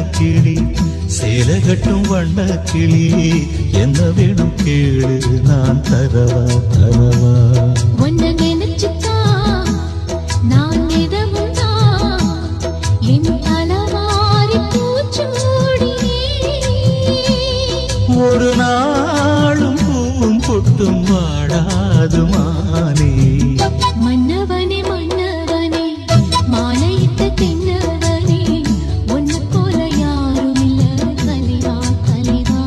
கிளி சேலகட்டும் வண்ண கிளி என்ன வேணும் கேளு நான் தரவா தரவா உன்னை நினைச்சுதான் நான் நிதமும் தான் என் தலவாரி பூச்சூடினே ஒரு நாளும் பூவும் பொட்டும் வாடாது மானே மன்னவனே மன்னவனே மாலையிட்ட தென்னவனே உன்னை போல யாரும் இல்ல தலைவா தலைவா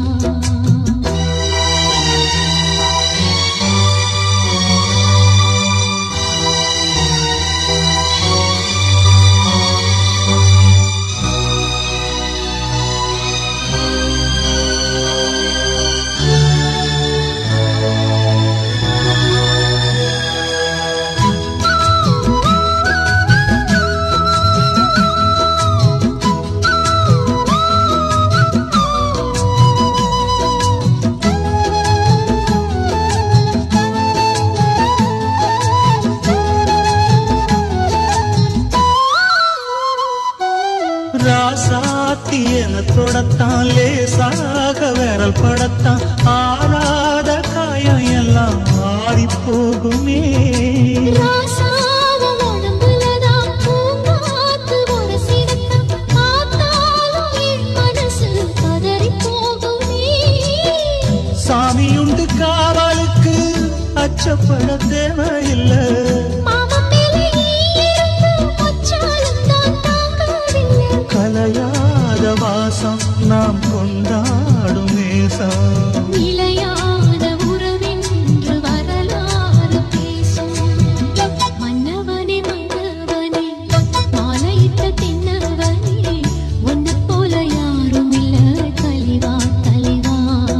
ராசாத்தி என தொடத்தான் லேசாக விரல் படத்தான் ஆறாத காயம் எல்லாம் ஆறி போகுமே ராசாவ உடம்புலதான் பூங்காத்து உரசிடத்தான் பார்த்தாலும் என் மனசு பதறிப் போகுமே. சாமியுண்டு காவலுக்கு அச்சப்பட தேவையில்லை மாமன் மேலே ஈர்ப்பு வச்சாலும் தான் தாங்கவில்லை. கலையாத வாசம் நாம் கொண்டாடும் நேசம் நிலையான உறவென்று வரலாறு பேசும். மன்னவனே மன்னவனே மாலையிட்ட தென்னவனே உன்னைப் போல யாரும் இல்ல தலைவா தலைவா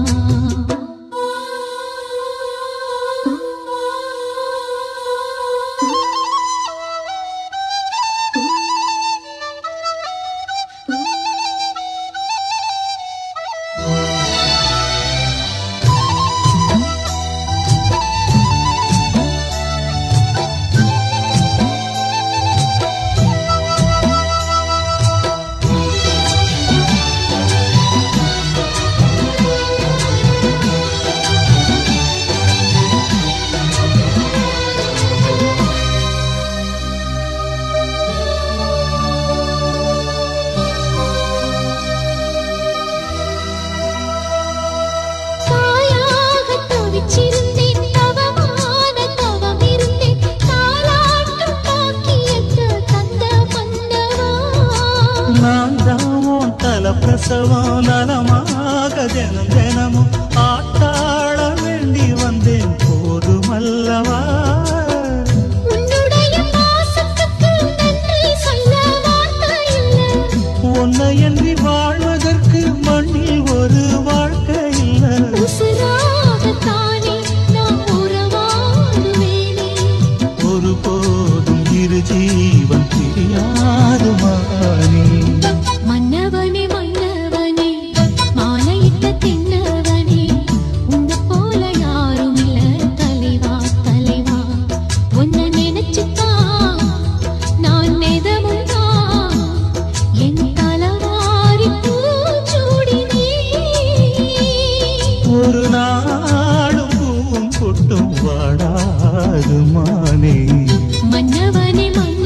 தாயாக தவிச்சிருந்தேன் தவமான தவம் இருந்தேன் தாலாட்டும் பாக்கியத்து தந்த மன்னவா நான் தாவோம் தல பிரசவம் நலமாக தினம் தினமும் ஆட்டாள வேண்டி வந்தேன் போதுமல்லவா உன்னுடைய பாசத்துக்கு நன்றி சொல்ல வார்த்தை இல்லை உன்னை எண்ணி வாழ்வதற்கு மண்ணில் ஒரு வாழ்க்கை இல்லை உசுராகத்தானே நான் உறவாடுவேனே ஒருபோதும் இரு ஜீவன் பிரியாது மானே மன்னவனே மன்னவனே மாலையிட்ட தின்னவனே உன்னை போல யாரும் இல்ல தலைவா தலைவா உன்னை நினைச்சுதான் நான் நிதமும் தான் என் தலவாரி பூச்சூடினே ஒரு நாளும் பூவும் கொட்டும் வாடாது மானே மன்னவனே மன்னவனே